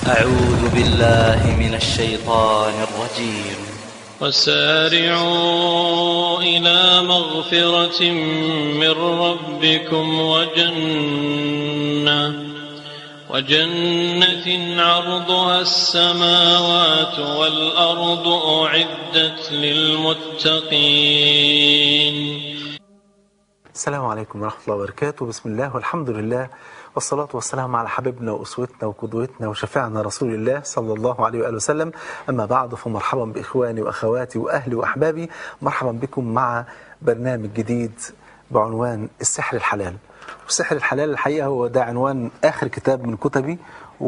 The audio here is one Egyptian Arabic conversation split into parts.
أعوذ بالله من الشيطان الرجيم وسارعوا إلى مغفرة من ربكم وجنة وجنة عرضها السماوات والأرض أعدت للمتقين السلام عليكم ورحمة الله وبركاته بسم الله والحمد لله والصلاة والسلام على حبيبنا وأسوتنا وقدوتنا وشفيعنا رسول الله صلى الله عليه وآله وسلم أما بعد فمرحبا بإخواني وأخواتي وأهلي وأحبابي مرحبا بكم مع برنامج جديد بعنوان السحر الحلال والسحر الحلال الحقيقة هو ده عنوان آخر كتاب من كتبي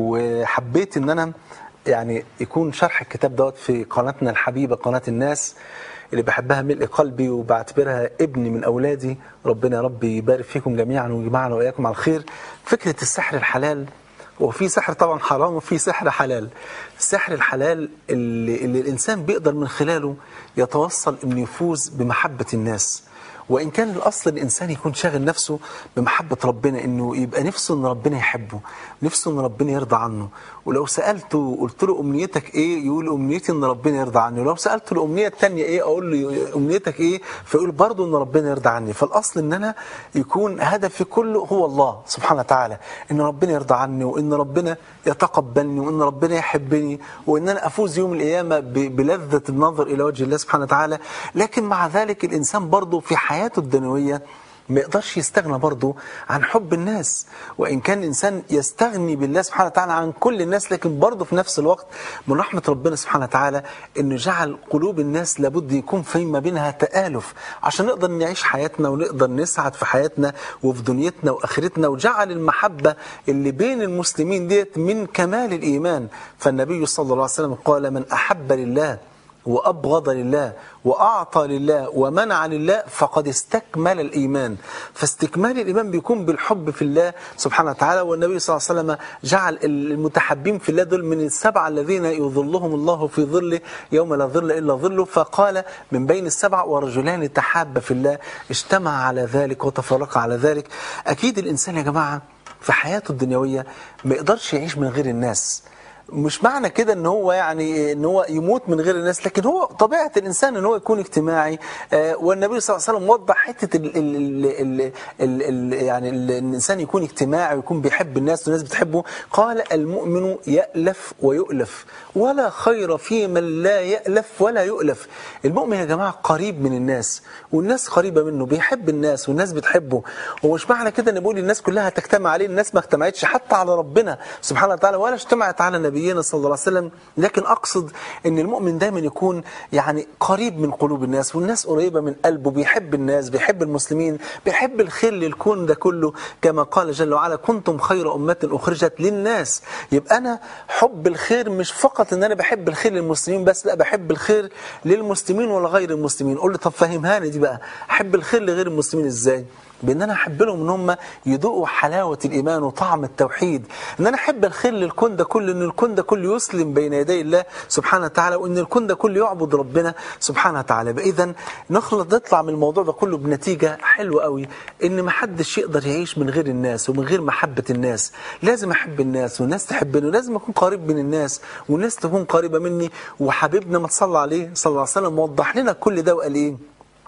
وحبيت أن أنا يعني يكون شرح الكتاب دوت في قناتنا الحبيبة قناة الناس اللي بحبها ملء قلبي وبعتبرها ابني من أولادي ربنا يا رب يبارك فيكم جميعا ويجمعنا وإياكم على الخير فكرة السحر الحلال وفي سحر طبعا حرام وفي سحر حلال السحر الحلال اللي, اللي الإنسان بيقدر من خلاله يتوصل أنه يفوز بمحبة الناس وإن كان الأصل الإنسان يكون شاغل نفسه بمحبة ربنا إنه يبقى نفسه إن ربنا يحبه نفسه إن ربنا يرضى عنه ولو سألته وقلت له أمنيتك إيه يقول أمنيتي إن ربنا يرضى عني ولو سألته الأمنية التانية إيه أقول له أمنيتك إيه فيقول برضه إن ربنا يرضى عني فالأصل إن أنا يكون هدفي كله هو الله سبحانه وتعالى إن ربنا يرضى عني وإن ربنا يتقبلني وإن ربنا يحبني وإن أنا أفوز يوم القيامة بلذة النظر إلى وجه الله سبحانه وتعالى لكن مع ذلك الإنسان برضه في حياته الدنيوية ما يقدرش يستغنى برضه عن حب الناس وإن كان الإنسان يستغني بالله سبحانه وتعالى عن كل الناس لكن برضه في نفس الوقت من رحمة ربنا سبحانه وتعالى أنه جعل قلوب الناس لابد يكون فيما بينها تآلف عشان نقدر نعيش حياتنا ونقدر نسعد في حياتنا وفي دنيتنا وآخرتنا وجعل المحبة اللي بين المسلمين ديت من كمال الإيمان فالنبي صلى الله عليه وسلم قال من أحب لله وأبغض لله وأعطى لله ومنع لله فقد استكمل الإيمان فاستكمال الإيمان بيكون بالحب في الله سبحانه وتعالى والنبي صلى الله عليه وسلم جعل المتحبين في الله دول من السبعة الذين يظلهم الله في ظله يوم لا ظل إلا ظله فقال من بين السبع ورجلان تحاب في الله اجتمع على ذلك وتفرق على ذلك أكيد الإنسان يا جماعة في حياته الدنيوية ما يقدرش يعيش من غير الناس مش معنى كده ان هو يعني ان هو يموت من غير الناس لكن هو طبيعه الانسان ان هو يكون اجتماعي آه والنبي صلى الله عليه وسلم وضح حته ال ال ال ال ال يعني ال الانسان يكون اجتماعي ويكون بيحب الناس والناس بتحبه قال المؤمن يألف ويؤلف ولا خير في من لا يألف ولا يؤلف المؤمن يا جماعه قريب من الناس والناس قريبه منه بيحب الناس والناس بتحبه ومش معنى كده ان بقول الناس كلها تجتمع عليه الناس ما اجتمعتش حتى على ربنا سبحانه وتعالى ولا اجتمعت على النبي نبينا صلى الله عليه وسلم لكن أقصد أن المؤمن دايما يكون يعني قريب من قلوب الناس والناس قريبة من قلبه بيحب الناس بيحب المسلمين بيحب الخير للكون ده كله كما قال جل وعلا كنتم خير أمة أخرجت للناس يبقى أنا حب الخير مش فقط أن أنا بحب الخير للمسلمين بس لا بحب الخير للمسلمين ولغير المسلمين قول لي طب فهمهاني دي بقى أحب الخير لغير المسلمين إزاي بان انا احب لهم ان هم يذوقوا حلاوه الايمان وطعم التوحيد ان انا احب الخير للكون ده كله ان الكون ده كله يسلم بين يدي الله سبحانه وتعالى وان الكون ده كله يعبد ربنا سبحانه وتعالى اذا نخلط نطلع من الموضوع ده كله بنتيجه حلوه قوي ان ما حدش يقدر يعيش من غير الناس ومن غير محبه الناس لازم احب الناس والناس تحبني ولازم اكون قريب من الناس والناس تكون قريبه مني وحبيبنا ما تصلى عليه صلى الله عليه وسلم وضح لنا كل ده وقال ايه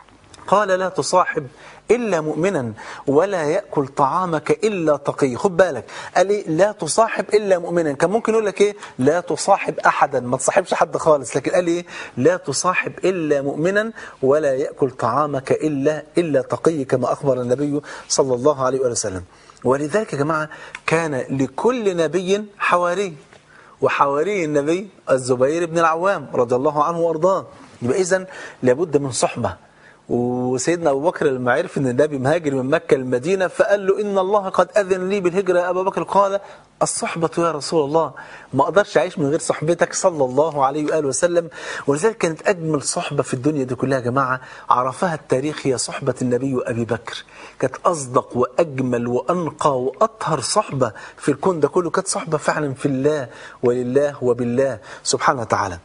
قال لا تصاحب إلا مؤمنا ولا يأكل طعامك إلا تقي خد بالك قال إيه لا تصاحب إلا مؤمنا كان ممكن يقول لك إيه لا تصاحب أحدا ما تصاحبش حد خالص لكن قال إيه لا تصاحب إلا مؤمنا ولا يأكل طعامك إلا إلا تقي كما أخبر النبي صلى الله عليه وسلم ولذلك يا جماعة كان لكل نبي حواري وحواري النبي الزبير بن العوام رضي الله عنه وارضاه يبقى إذن لابد من صحبة وسيدنا أبو بكر لما عرف أن النبي مهاجر من مكة للمدينة فقال له إن الله قد أذن لي بالهجرة يا أبا بكر قال الصحبة يا رسول الله ما أقدرش أعيش من غير صحبتك صلى الله عليه وآله وسلم ولذلك كانت أجمل صحبة في الدنيا دي كلها يا جماعة عرفها التاريخ هي صحبة النبي وأبي بكر كانت أصدق وأجمل وأنقى وأطهر صحبة في الكون ده كله كانت صحبة فعلا في الله ولله وبالله سبحانه وتعالى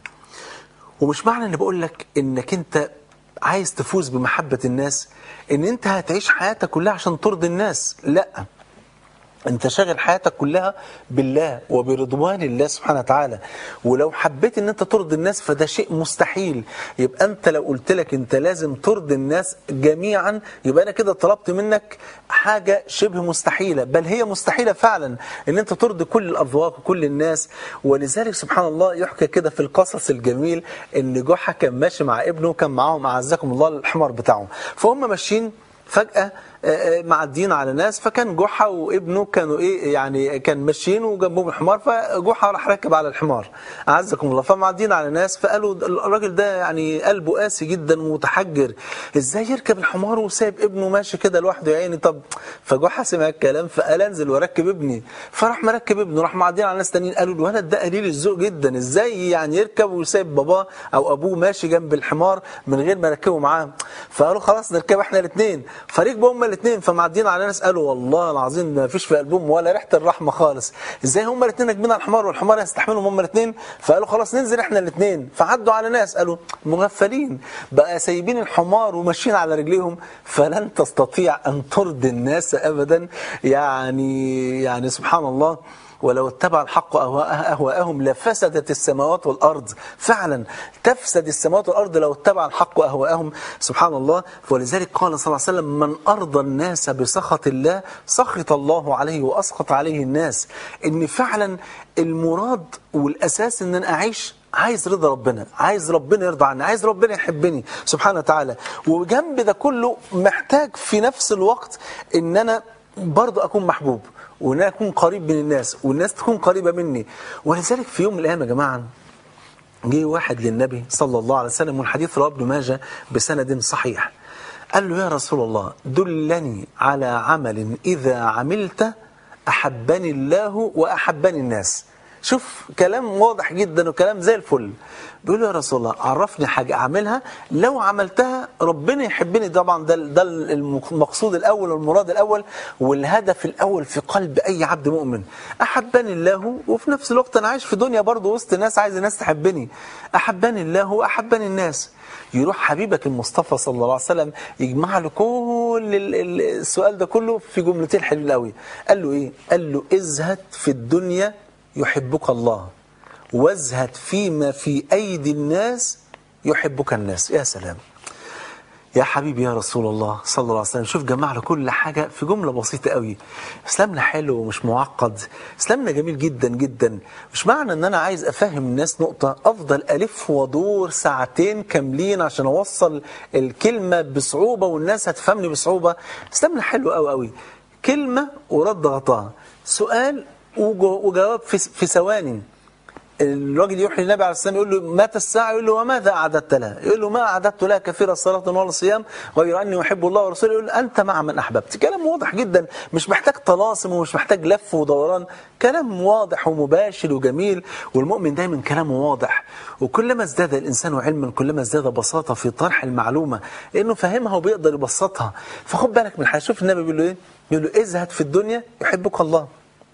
ومش معنى أن بقول لك أنك أنت عايز تفوز بمحبة الناس ان انت هتعيش حياتك كلها عشان ترضي الناس لا انت شاغل حياتك كلها بالله وبرضوان الله سبحانه وتعالى ولو حبيت ان انت ترضي الناس فده شيء مستحيل يبقى انت لو قلت لك انت لازم ترضي الناس جميعا يبقى انا كده طلبت منك حاجة شبه مستحيلة بل هي مستحيلة فعلا ان انت ترضي كل الاذواق وكل الناس ولذلك سبحان الله يحكى كده في القصص الجميل ان جحا كان ماشي مع ابنه كان معاهم اعزكم الله الحمار بتاعهم فهم ماشيين فجأة آه، آه، معديين على ناس فكان جحا وابنه كانوا ايه يعني كان ماشيين وجنبهم الحمار فجحا راح راكب على الحمار اعزكم الله فمعديين على ناس فقالوا الراجل ده يعني قلبه قاسي جدا ومتحجر ازاي يركب الحمار وسايب ابنه ماشي كده لوحده يا عيني طب فجحا سمع الكلام فقال انزل واركب ابني فراح مركب ابنه راح معديين على ناس تانيين قالوا الولد ده قليل الذوق جدا ازاي يعني يركب ويسايب باباه او ابوه ماشي جنب الحمار من غير ما يركبه معاه فقالوا خلاص نركب احنا الاثنين فركبوا هما الاثنين فمعديين على ناس قالوا والله العظيم ما فيش في قلبهم ولا ريحه الرحمه خالص ازاي هما الاثنين راكبين على الحمار والحمار يستحملهم هما الاثنين فقالوا خلاص ننزل احنا الاثنين فعدوا على ناس قالوا مغفلين بقى سايبين الحمار وماشيين على رجليهم فلن تستطيع ان ترضي الناس ابدا يعني يعني سبحان الله ولو اتبع الحق أهواء- أهواءهم لفسدت السماوات والأرض فعلا تفسد السماوات والأرض لو اتبع الحق أهواءهم سبحان الله ولذلك قال صلى الله عليه وسلم من أرضى الناس بسخط الله سخط الله عليه وأسخط عليه الناس إن فعلا المراد والأساس إن أنا أعيش عايز رضا ربنا عايز ربنا يرضى عني عايز ربنا يحبني سبحانه وتعالى وجنب ده كله محتاج في نفس الوقت ان انا برضه اكون محبوب وان انا اكون قريب من الناس والناس تكون قريبه مني ولذلك في يوم من الايام يا جماعه جه واحد للنبي صلى الله عليه وسلم والحديث رواه ابن ماجه بسند صحيح قال له يا رسول الله دلني على عمل إذا عملت أحبني الله وأحبني الناس شوف كلام واضح جدا وكلام زي الفل بيقول له يا رسول الله عرفني حاجة أعملها لو عملتها ربنا يحبني طبعا ده ده المقصود الأول والمراد الأول والهدف الأول في قلب أي عبد مؤمن أحبني الله وفي نفس الوقت أنا عايش في دنيا برضه وسط ناس عايز الناس تحبني أحبني الله وأحبني الناس يروح حبيبك المصطفى صلى الله عليه وسلم يجمع له كل ال- ال- السؤال ده كله في جملتين حلوين قوي قال له ايه قال له ازهد في الدنيا يحبك الله وازهد فيما في ايدي الناس يحبك الناس يا سلام يا حبيبي يا رسول الله صلى الله عليه وسلم شوف جمع له كل حاجة في جملة بسيطة قوي اسلامنا حلو ومش معقد اسلامنا جميل جدا جدا مش معنى ان انا عايز افهم الناس نقطة افضل الف وادور ساعتين كاملين عشان اوصل الكلمة بصعوبة والناس هتفهمني بصعوبة اسلامنا حلو قوي قوي كلمة ورد غطاها سؤال وجو- وجواب في في ثواني الراجل يروح للنبي عليه السلام يقول له مات الساعة يقول له وماذا أعددت لها يقول له ما أعددت لها كثير الصلاة ولا الصيام غير أني أحب الله ورسوله يقول له أنت مع من أحببت كلام واضح جدا مش محتاج طلاسم ومش محتاج لف ودوران كلام واضح ومباشر وجميل والمؤمن دايما كلامه واضح وكلما ازداد الإنسان علما كلما ازداد بساطة في طرح المعلومة لأنه فاهمها وبيقدر يبسطها فخد بالك من حاجة شوف النبي بيقول له إيه يقول له ازهد في الدنيا يحبك الله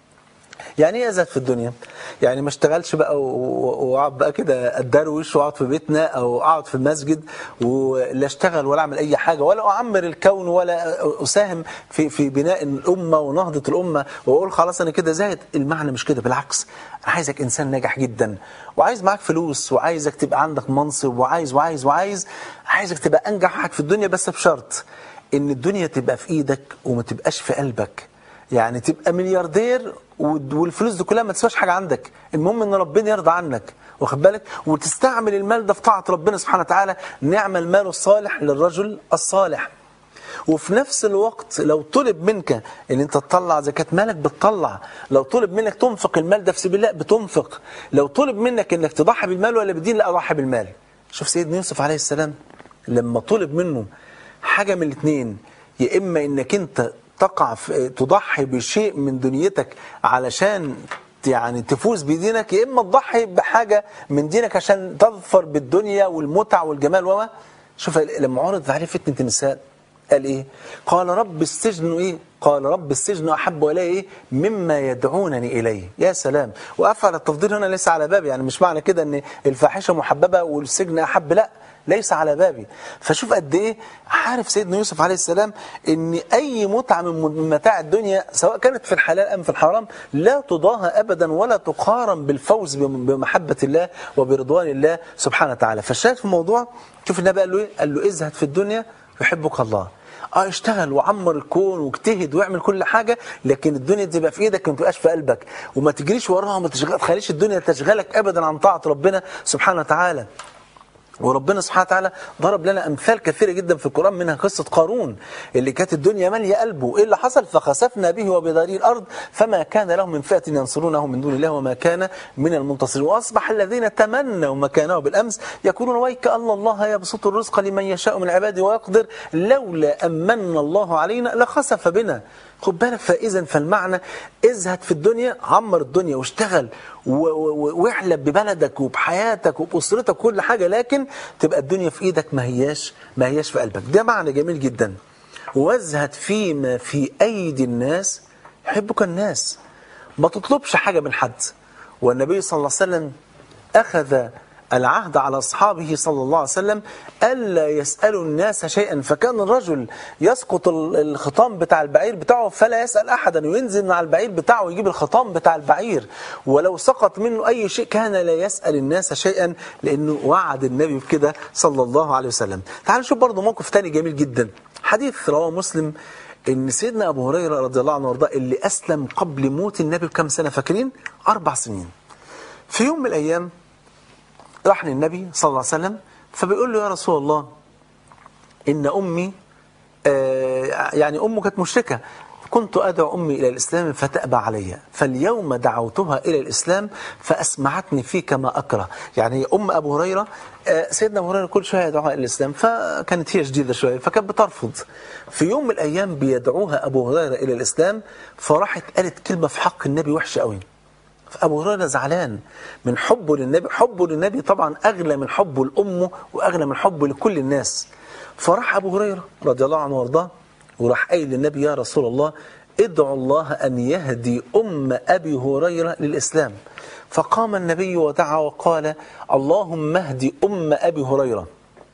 يعني ايه ازهد في الدنيا يعني ما اشتغلش بقى و- و- واقعد بقى كده اتدروش واقعد في بيتنا او اقعد في المسجد ولا اشتغل ولا اعمل اي حاجه ولا اعمر الكون ولا اساهم في في بناء الامه ونهضه الامه واقول خلاص انا كده زاهد المعنى مش كده بالعكس انا عايزك انسان ناجح جدا وعايز معاك فلوس وعايزك تبقى عندك منصب وعايز وعايز وعايز عايزك تبقى انجح واحد في الدنيا بس بشرط ان الدنيا تبقى في ايدك وما تبقاش في قلبك يعني تبقى ملياردير ود- والفلوس دي كلها ما تسواش حاجه عندك المهم ان ربنا يرضى عنك واخد بالك وتستعمل المال ده في طاعه ربنا سبحانه وتعالى نعم المال الصالح للرجل الصالح وفي نفس الوقت لو طلب منك ان انت تطلع زكاة مالك بتطلع لو طلب منك تنفق المال ده في سبيل الله بتنفق لو طلب منك انك تضحي بالمال ولا بالدين لا اضحي بالمال شوف سيدنا يوسف عليه السلام لما طلب منه حاجة من الاثنين يا اما انك انت تقع في تضحي بشيء من دنيتك علشان يعني تفوز بدينك يا اما تضحي بحاجه من دينك عشان تظفر بالدنيا والمتع والجمال وما شوف لما عرض عليه فتنه النساء قال ايه قال رب السجن ايه قال رب السجن احب الي ايه مما يدعونني اليه يا سلام وافعل التفضيل هنا ليس على باب يعني مش معنى كده ان الفاحشه محببه والسجن احب لا ليس على بابي فشوف قد ايه عارف سيدنا يوسف عليه السلام ان اي متعه من متاع الدنيا سواء كانت في الحلال ام في الحرام لا تضاهى ابدا ولا تقارن بالفوز بمحبه الله وبرضوان الله سبحانه وتعالى فالشاهد في الموضوع شوف النبي قال له ايه قال له ازهد في الدنيا يحبك الله اه اشتغل وعمر الكون واجتهد واعمل كل حاجه لكن الدنيا تبقى في ايدك ما تبقاش في قلبك وما تجريش وراها وما تشغل- تخليش الدنيا تشغلك ابدا عن طاعه ربنا سبحانه وتعالى وربنا سبحانه وتعالى ضرب لنا امثال كثيره جدا في القران منها قصه قارون اللي كانت الدنيا ماليه قلبه ايه اللي حصل فخسفنا به وبداره الارض فما كان له من فئه ينصرونه من دون الله وما كان من المنتصرين واصبح الذين تمنوا مكانه بالامس يقولون ويك ان الله يبسط الرزق لمن يشاء من عباده ويقدر لولا امن الله علينا لخسف بنا خد بالك فاذا فالمعنى ازهد في الدنيا عمر الدنيا واشتغل و- و- واحلب ببلدك وبحياتك وباسرتك وكل حاجه لكن تبقى الدنيا في ايدك ما هياش ما هياش في قلبك ده معنى جميل جدا وازهد فيما في ايدي الناس يحبك الناس ما تطلبش حاجه من حد والنبي صلى الله عليه وسلم اخذ العهد على أصحابه صلى الله عليه وسلم ألا يسألوا الناس شيئا فكان الرجل يسقط ال- الخطام بتاع البعير بتاعه فلا يسأل أحدا وينزل من على البعير بتاعه ويجيب الخطام بتاع البعير ولو سقط منه أي شيء كان لا يسأل الناس شيئا لأنه وعد النبي بكده صلى الله عليه وسلم تعالوا نشوف برضه موقف تاني جميل جدا حديث رواه مسلم ان سيدنا ابو هريره رضي الله عنه وارضاه اللي اسلم قبل موت النبي بكم سنه فاكرين اربع سنين في يوم من الايام راح للنبي صلى الله عليه وسلم فبيقول له يا رسول الله إن أمي آه، يعني أمه كانت مشركة كنت أدعو أمي إلى الإسلام فتأبى علي فاليوم دعوتها إلى الإسلام فأسمعتني فيه كما أكره يعني أم أبو هريرة آه، سيدنا أبو هريرة كل شوية يدعوها إلى الإسلام فكانت هي شديدة شوية فكانت بترفض في يوم من الأيام بيدعوها أبو هريرة إلى الإسلام فراحت قالت كلمة في حق النبي وحشة قوي فأبو هريرة زعلان من حبه للنبي حبه للنبي طبعا أغلى من حبه لأمه وأغلى من حبه لكل الناس فراح أبو هريرة رضي الله عنه وارضاه وراح قايل للنبي يا رسول الله ادعو الله أن يهدي أم أبي هريرة للإسلام فقام النبي ودعا وقال اللهم اهدي أم أبي هريرة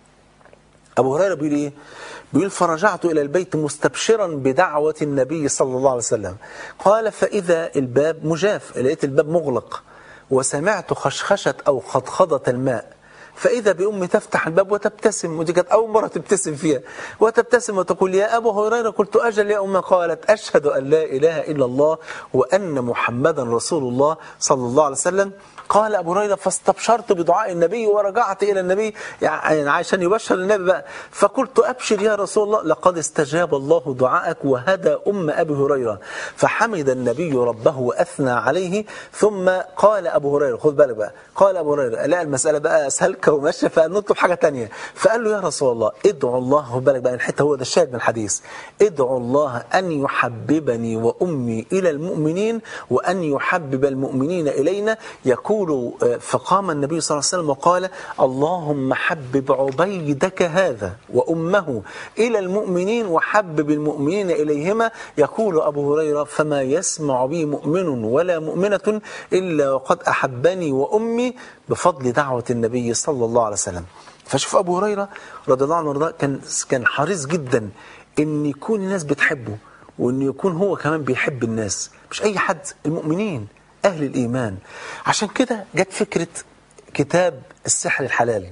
أبو هريرة بيقول إيه؟ بيقول فرجعت إلى البيت مستبشرا بدعوة النبي صلى الله عليه وسلم قال فإذا الباب مجاف لقيت الباب مغلق وسمعت خشخشة أو خضخضة الماء فإذا بأمي تفتح الباب وتبتسم ودي كانت أول مرة تبتسم فيها وتبتسم وتقول يا أبو هريرة قلت أجل يا أم قالت أشهد أن لا إله إلا الله وأن محمدا رسول الله صلى الله عليه وسلم قال أبو هريرة فاستبشرت بدعاء النبي ورجعت إلى النبي يعني عشان يبشر النبي بقى فقلت أبشر يا رسول الله لقد استجاب الله دعاءك وهدى أم أبي هريرة فحمد النبي ربه وأثنى عليه ثم قال أبو هريرة خذ بالك بقى قال أبو هريرة لا المسألة بقى أسهلك وماشية فنطلب حاجة تانية فقال له يا رسول الله ادعو الله خذ بالك بقى الحتة هو ده الشاهد من الحديث ادعو الله أن يحببني وأمي إلى المؤمنين وأن يحبب المؤمنين إلينا يقول آه، فقام النبي صلى الله عليه وسلم وقال اللهم حبب عبيدك هذا وأمه إلى المؤمنين وحبب المؤمنين إليهما يقول أبو هريرة فما يسمع بي مؤمن ولا مؤمنة إلا وقد أحبني وأمي بفضل دعوة النبي صلى الله عليه وسلم فشوف أبو هريرة رضي الله عنه وارضاه كان كان حريص جدا إن يكون الناس بتحبه وإن يكون هو كمان بيحب الناس مش أي حد المؤمنين أهل الإيمان عشان كده جت فكرة كتاب السحر الحلالي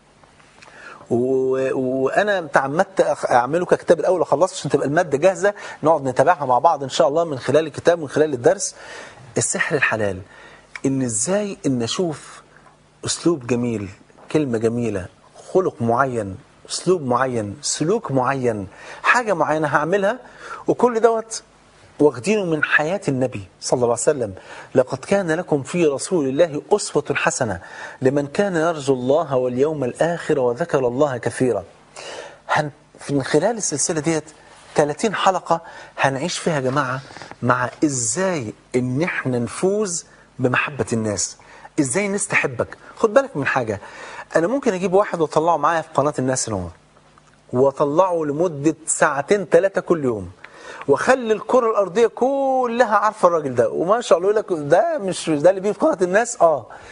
و- وانا تعمدت أخ- اعمله ككتاب الاول اخلصه عشان تبقى الماده جاهزه نقعد نتابعها مع بعض ان شاء الله من خلال الكتاب من خلال الدرس السحر الحلال ان ازاي ان اشوف اسلوب جميل كلمه جميله خلق معين اسلوب معين سلوك معين حاجه معينه هعملها وكل دوت واخدينه من حياة النبي صلى الله عليه وسلم لقد كان لكم في رسول الله أسوة حسنة لمن كان يرجو الله واليوم الآخر وذكر الله كثيرا هن من خلال السلسلة ديت 30 حلقة هنعيش فيها يا جماعة مع إزاي إن إحنا نفوز بمحبة الناس إزاي الناس تحبك خد بالك من حاجة أنا ممكن أجيب واحد وأطلعه معايا في قناة الناس النور واطلعه لمدة ساعتين ثلاثة كل يوم واخلي الكرة الأرضية كلها عارفة الراجل ده وما شاء الله يقول لك ده مش ده اللي بيه في قناة الناس اه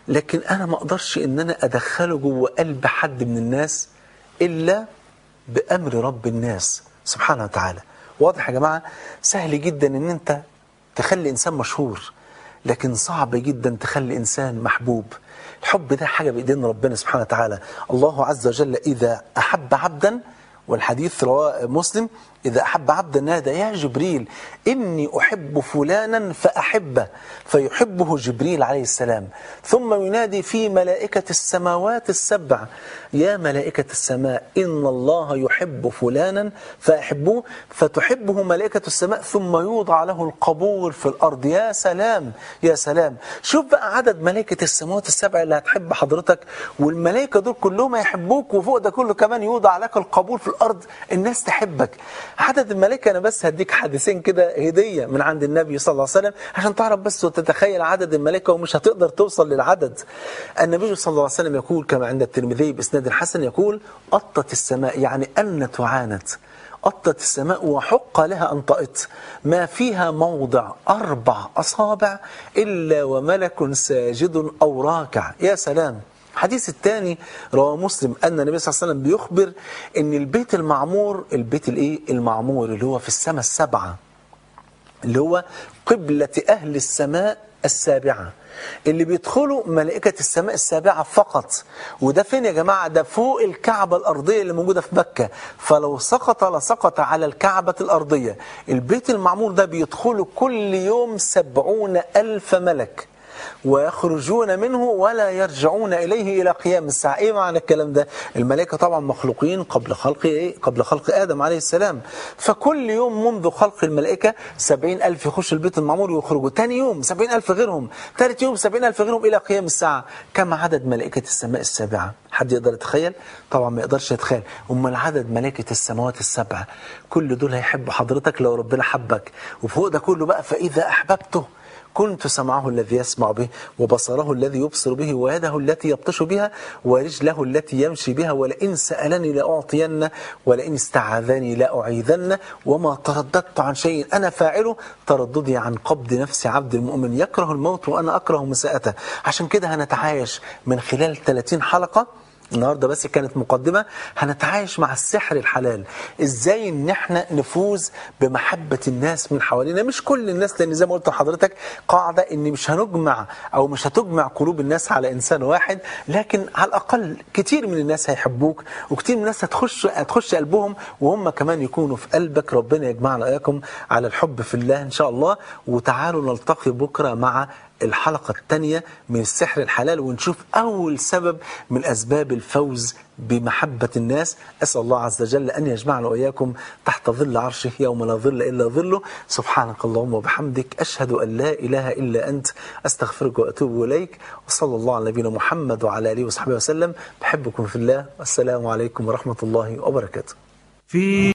لكن انا ما اقدرش ان انا ادخله جوه قلب حد من الناس الا بامر رب الناس سبحانه وتعالى واضح يا جماعه سهل جدا ان انت تخلي انسان مشهور لكن صعب جدا تخلي انسان محبوب الحب ده حاجه بايدين ربنا سبحانه وتعالى الله عز وجل اذا احب عبدا والحديث رواه مسلم إذا أحب عبدا نادى يا جبريل إني أحب فلانا فأحبه فيحبه جبريل عليه السلام ثم ينادي في ملائكة السماوات السبع يا ملائكة السماء إن الله يحب فلانا فأحبوه فتحبه ملائكة السماء ثم يوضع له القبول في الأرض يا سلام يا سلام شوف بقى عدد ملائكة السماوات السبع اللي هتحب حضرتك والملائكة دول كلهم هيحبوك وفوق ده كله كمان يوضع لك القبول في الأرض الناس تحبك عدد الملائكة أنا بس هديك حديثين كده هدية من عند النبي صلى الله عليه وسلم عشان تعرف بس وتتخيل عدد الملائكة ومش هتقدر توصل للعدد النبي صلى الله عليه وسلم يقول كما عند الترمذي بإسناد حسن يقول أطت السماء يعني أن تعاند أطت السماء وحق لها أن تأط ما فيها موضع أربع أصابع إلا وملك ساجد أو راكع يا سلام الحديث الثاني رواه مسلم ان النبي صلى الله عليه وسلم بيخبر ان البيت المعمور البيت الايه المعمور اللي هو في السماء السبعه اللي هو قبلة أهل السماء السابعة اللي بيدخلوا ملائكة السماء السابعة فقط وده فين يا جماعة ده فوق الكعبة الأرضية اللي موجودة في مكة فلو سقط لسقط على الكعبة الأرضية البيت المعمور ده بيدخله كل يوم سبعون ألف ملك ويخرجون منه ولا يرجعون إليه إلى قيام الساعة إيه معنى الكلام ده الملائكة طبعا مخلوقين قبل خلق إيه؟ قبل خلق آدم عليه السلام فكل يوم منذ خلق الملائكة سبعين ألف يخش البيت المعمور ويخرجوا تاني يوم سبعين ألف غيرهم ثالث يوم سبعين ألف غيرهم إلى قيام الساعة كم عدد ملائكة السماء السابعة حد يقدر يتخيل طبعا ما يقدرش يتخيل امال عدد ملائكه السماوات السبع كل دول هيحبوا حضرتك لو ربنا حبك وفوق ده كله بقى فاذا احببته كنت سمعه الذي يسمع به وبصره الذي يبصر به ويده التي يبطش بها ورجله التي يمشي بها ولئن سألني لأعطين ولئن استعاذني لأعيذن وما ترددت عن شيء أنا فاعله ترددي عن قبض نفس عبد المؤمن يكره الموت وأنا أكره مساءته عشان كده هنتعايش من خلال 30 حلقة النهارده بس كانت مقدمه هنتعايش مع السحر الحلال ازاي ان احنا نفوز بمحبه الناس من حوالينا مش كل الناس لان زي ما قلت لحضرتك قاعده ان مش هنجمع او مش هتجمع قلوب الناس على انسان واحد لكن على الاقل كتير من الناس هيحبوك وكتير من الناس هتخش هتخش قلبهم وهم كمان يكونوا في قلبك ربنا يجمعنا اياكم على الحب في الله ان شاء الله وتعالوا نلتقي بكره مع الحلقة الثانية من السحر الحلال ونشوف أول سبب من أسباب الفوز بمحبة الناس أسأل الله عز وجل أن يجمعنا وإياكم تحت ظل عرشه يوم لا ظل إلا ظله سبحانك اللهم وبحمدك أشهد أن لا إله إلا أنت أستغفرك وأتوب إليك وصلى الله على نبينا محمد وعلى آله وصحبه وسلم بحبكم في الله والسلام عليكم ورحمة الله وبركاته في